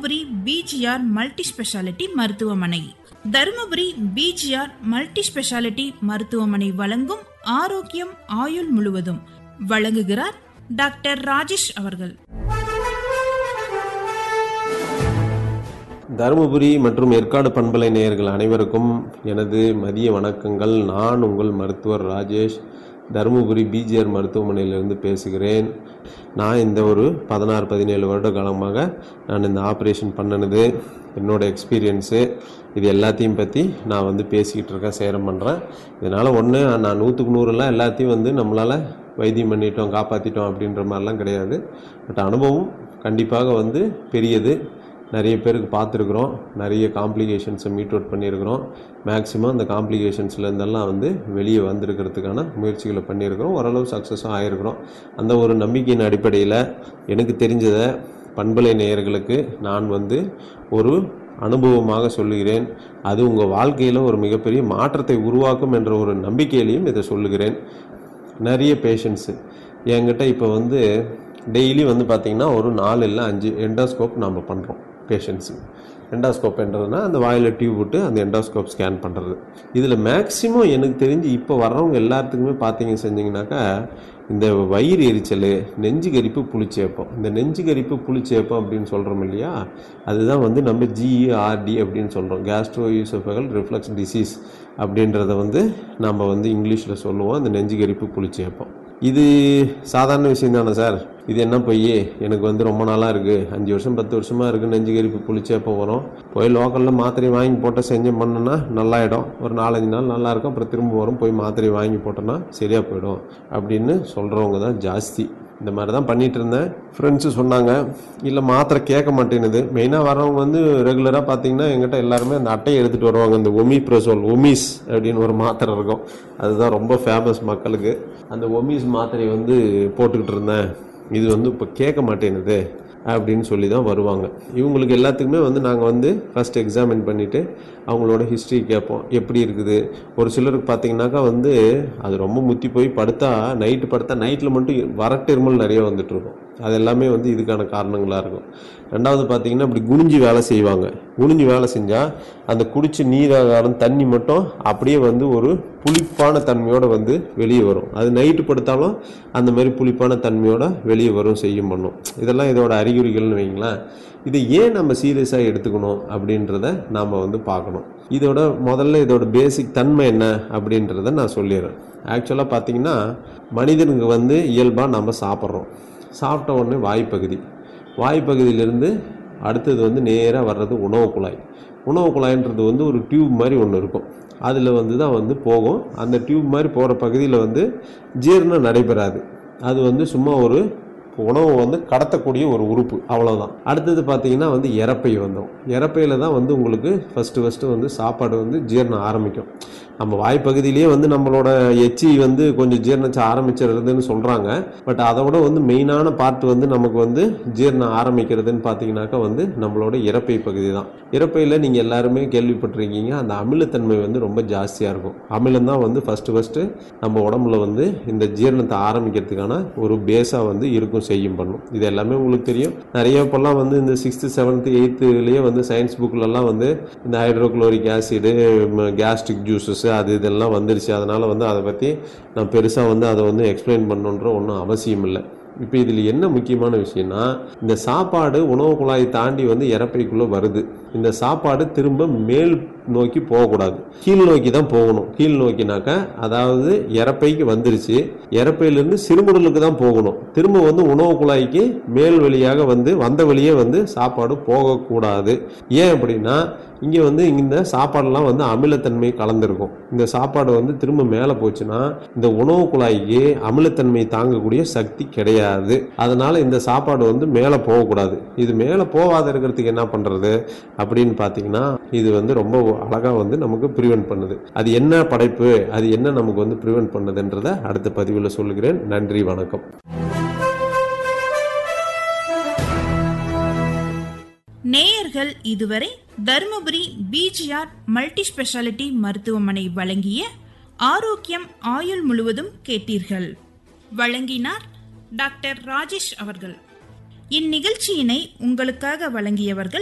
Dharmapuri PGR multi speciality மருத்துவமனை Dharmapuri PGR multi speciality மருத்துவமனை வழங்கும் ஆரோக்கியம் ஆயுள் முழுவதும் வழங்குகிறார் டாக்டர் ராஜேஷ் அவர்கள் தருமபுரி மற்றும் ஏற்காடு பண்பலை நேயர்கள் அனைவருக்கும் எனது மதிய வணக்கங்கள் நான் உங்கள் மருத்துவர் ராஜேஷ் தருமபுரி பிஜிஆர் மருத்துவமனையிலிருந்து பேசுகிறேன் நான் இந்த ஒரு பதினாறு பதினேழு வருட காலமாக நான் இந்த ஆப்ரேஷன் பண்ணினது என்னோட எக்ஸ்பீரியன்ஸு இது எல்லாத்தையும் பற்றி நான் வந்து பேசிக்கிட்டு இருக்கேன் சேரம் பண்ணுறேன் இதனால் ஒன்று நான் நூற்றுக்கு நூறுலாம் எல்லாத்தையும் வந்து நம்மளால் வைத்தியம் பண்ணிட்டோம் காப்பாற்றிட்டோம் அப்படின்ற மாதிரிலாம் கிடையாது பட் அனுபவம் கண்டிப்பாக வந்து பெரியது நிறைய பேருக்கு பார்த்துருக்குறோம் நிறைய காம்ப்ளிகேஷன்ஸை மீட் அவுட் பண்ணியிருக்கிறோம் மேக்ஸிமம் அந்த காம்ப்ளிகேஷன்ஸ்லேருந்தெல்லாம் வந்து வெளியே வந்திருக்கிறதுக்கான முயற்சிகளை பண்ணியிருக்கிறோம் ஓரளவு சக்ஸஸும் ஆகிருக்கிறோம் அந்த ஒரு நம்பிக்கையின் அடிப்படையில் எனக்கு தெரிஞ்சதை பண்பலை நேயர்களுக்கு நான் வந்து ஒரு அனுபவமாக சொல்லுகிறேன் அது உங்கள் வாழ்க்கையில் ஒரு மிகப்பெரிய மாற்றத்தை உருவாக்கும் என்ற ஒரு நம்பிக்கையிலையும் இதை சொல்லுகிறேன் நிறைய பேஷண்ட்ஸு என்கிட்ட இப்போ வந்து டெய்லி வந்து பார்த்திங்கன்னா ஒரு நாலு இல்லை அஞ்சு எண்டோஸ்கோப் நம்ம பண்ணுறோம் பேஷண்ட்ஸு எண்டாஸ்கோப்ன்றதுனா அந்த வாயில் டியூப் விட்டு அந்த எண்டாஸ்கோப் ஸ்கேன் பண்ணுறது இதில் மேக்ஸிமம் எனக்கு தெரிஞ்சு இப்போ வர்றவங்க எல்லாத்துக்குமே பார்த்தீங்க செஞ்சிங்கனாக்கா இந்த வயிறு எரிச்சல் நெஞ்சு கரிப்பு புளிச்சேப்பம் இந்த நெஞ்சு கரிப்பு புளிச்சேப்பம் அப்படின்னு சொல்கிறோம் இல்லையா அதுதான் வந்து நம்ம ஜிஇஆர்டி அப்படின்னு சொல்கிறோம் கேஸ்ட்ரோ யூசோஃபகல் ரிஃப்ளக்ஸ் டிசீஸ் அப்படின்றத வந்து நம்ம வந்து இங்கிலீஷில் சொல்லுவோம் இந்த நெஞ்சு கரிப்பு புளிச்சேப்பம் இது சாதாரண விஷயம் தானே சார் இது என்ன போய் எனக்கு வந்து ரொம்ப நாளாக இருக்குது அஞ்சு வருஷம் பத்து வருஷமாக இருக்குது நெஞ்சு கரிப்பு புளிச்சேப்பம் வரும் போய் லோக்கலில் மாத்திரை வாங்கி போட்டு செஞ்சு பண்ணோன்னா நல்லாயிடும் ஒரு நாலஞ்சு நாள் நல்லா இருக்கும் அப்புறம் திரும்ப வரும் போய் மாத்திரை வாங்கி போட்டோன்னா சரியாக போயிடும் அப்படின்னு சொல்கிறவங்க தான் ஜாஸ்தி இந்த மாதிரி தான் பண்ணிகிட்டு இருந்தேன் ஃப்ரெண்ட்ஸு சொன்னாங்க இல்லை மாத்திரை கேட்க மாட்டேங்குது மெயினாக வரவங்க வந்து ரெகுலராக பார்த்தீங்கன்னா எங்கிட்ட எல்லாருமே அந்த அட்டையை எடுத்துகிட்டு வருவாங்க இந்த ஒமி ப்ரோசோல் ஒமிஸ் அப்படின்னு ஒரு மாத்திரை இருக்கும் அதுதான் ரொம்ப ஃபேமஸ் மக்களுக்கு அந்த ஒமிஸ் மாத்திரை வந்து போட்டுக்கிட்டு இருந்தேன் இது வந்து இப்போ கேட்க மாட்டேங்குது அப்படின்னு சொல்லி தான் வருவாங்க இவங்களுக்கு எல்லாத்துக்குமே வந்து நாங்கள் வந்து ஃபஸ்ட் எக்ஸாமின் பண்ணிவிட்டு அவங்களோட ஹிஸ்ட்ரி கேட்போம் எப்படி இருக்குது ஒரு சிலருக்கு பார்த்தீங்கன்னாக்கா வந்து அது ரொம்ப முத்தி போய் படுத்தா நைட்டு படுத்தா நைட்டில் மட்டும் வரட்டிருமல் நிறைய வந்துட்டு இருக்கும் அது எல்லாமே வந்து இதுக்கான காரணங்களாக இருக்கும் ரெண்டாவது பார்த்தீங்கன்னா இப்படி குனிஞ்சு வேலை செய்வாங்க குனிஞ்சு வேலை செஞ்சால் அந்த குடிச்ச நீராகாரம் தண்ணி மட்டும் அப்படியே வந்து ஒரு புளிப்பான தன்மையோடு வந்து வெளியே வரும் அது நைட்டு படுத்தாலும் அந்த மாதிரி புளிப்பான தன்மையோட வெளியே வரும் செய்யும் பண்ணும் இதெல்லாம் இதோட அறிகுறிகள்னு வைங்களேன் இதை ஏன் நம்ம சீரியஸாக எடுத்துக்கணும் அப்படின்றத நாம் வந்து பார்க்கணும் இதோட முதல்ல இதோட பேசிக் தன்மை என்ன அப்படின்றத நான் சொல்லிடுறேன் ஆக்சுவலாக பார்த்தீங்கன்னா மனிதனுக்கு வந்து இயல்பாக நம்ம சாப்பிட்றோம் சாப்பிட்ட உடனே வாய்ப்பகுதி வாய்ப்பகுதியிலேருந்து அடுத்தது வந்து நேராக வர்றது உணவு குழாய் உணவு குழாய்ன்றது வந்து ஒரு டியூப் மாதிரி ஒன்று இருக்கும் அதில் வந்து தான் வந்து போகும் அந்த டியூப் மாதிரி போகிற பகுதியில் வந்து ஜீரணம் நடைபெறாது அது வந்து சும்மா ஒரு உணவு வந்து கடத்தக்கூடிய ஒரு உறுப்பு அவ்வளோதான் அடுத்தது பார்த்தீங்கன்னா வந்து இறப்பை வந்தோம் இறப்பையில் தான் வந்து உங்களுக்கு ஃபஸ்ட்டு ஃபஸ்ட்டு வந்து சாப்பாடு வந்து ஜீரணம் ஆரம்பிக்கும் நம்ம வாய்ப்பகுதியிலேயே வந்து நம்மளோட எச்சி வந்து கொஞ்சம் ஜீரணச்சு ஆரம்பிச்சிருதுன்னு சொல்கிறாங்க பட் அதை விட வந்து மெயினான பார்ட் வந்து நமக்கு வந்து ஜீரணம் ஆரம்பிக்கிறதுன்னு பார்த்தீங்கன்னாக்கா வந்து நம்மளோட இறப்பை பகுதி தான் இறப்பையில் நீங்கள் எல்லாருமே கேள்விப்பட்டிருக்கீங்க அந்த அமிலத்தன்மை வந்து ரொம்ப ஜாஸ்தியாக இருக்கும் அமிலம் தான் வந்து ஃபஸ்ட்டு ஃபஸ்ட்டு நம்ம உடம்புல வந்து இந்த ஜீரணத்தை ஆரம்பிக்கிறதுக்கான ஒரு பேஸாக வந்து இருக்கும் செய்யும் பண்ணும் இது எல்லாமே உங்களுக்கு தெரியும் நிறைய இப்போல்லாம் வந்து இந்த சிக்ஸ்த்து செவன்த்து எயித்துலேயே வந்து சயின்ஸ் புக்கிலலாம் வந்து இந்த ஹைட்ரோக்ளோரிக் ஆசிடு கேஸ்ட்ரிக் ஜூஸஸ் அது இதெல்லாம் வந்துருச்சு அதனால் வந்து அதை பற்றி நான் பெருசாக வந்து அதை வந்து எக்ஸ்பிளைன் பண்ணணுன்ற ஒன்றும் அவசியம் இல்லை இப்போ இதில் என்ன முக்கியமான விஷயம்னா இந்த சாப்பாடு உணவு குழாயை தாண்டி வந்து இறப்பைக்குள்ளே வருது இந்த சாப்பாடு திரும்ப மேல் நோக்கி போகக்கூடாது கீழ் நோக்கி தான் போகணும் கீழ் நோக்கினாக்கா அதாவது இறப்பைக்கு வந்துருச்சு இறப்பையிலேருந்து சிறுமுடலுக்கு தான் போகணும் திரும்ப வந்து உணவு குழாய்க்கு மேல் வழியாக வந்து வந்த வழியே வந்து சாப்பாடு போகக்கூடாது ஏன் அப்படின்னா இங்கே வந்து இந்த சாப்பாடெல்லாம் வந்து அமிலத்தன்மை கலந்துருக்கும் இந்த சாப்பாடு வந்து திரும்ப மேலே போச்சுன்னா இந்த உணவு குழாய்க்கு அமிலத்தன்மை தாங்கக்கூடிய சக்தி கிடையாது அதனால இந்த சாப்பாடு வந்து மேலே போகக்கூடாது இது மேலே போகாத இருக்கிறதுக்கு என்ன பண்ணுறது அப்படின்னு பார்த்தீங்கன்னா இது வந்து ரொம்ப அழகாக வந்து நமக்கு ப்ரிவென்ட் பண்ணுது அது என்ன படைப்பு அது என்ன நமக்கு வந்து ப்ரிவென்ட் பண்ணுதுன்றதை அடுத்த பதிவில் சொல்லுகிறேன் நன்றி வணக்கம் நேயர்கள் இதுவரை தருமபுரி பிஜிஆர் மல்டி ஸ்பெஷாலிட்டி மருத்துவமனை வழங்கிய ஆரோக்கியம் ஆயுள் முழுவதும் கேட்டீர்கள் வழங்கினார் டாக்டர் ராஜேஷ் அவர்கள் இந்நிகழ்ச்சியினை உங்களுக்காக வழங்கியவர்கள்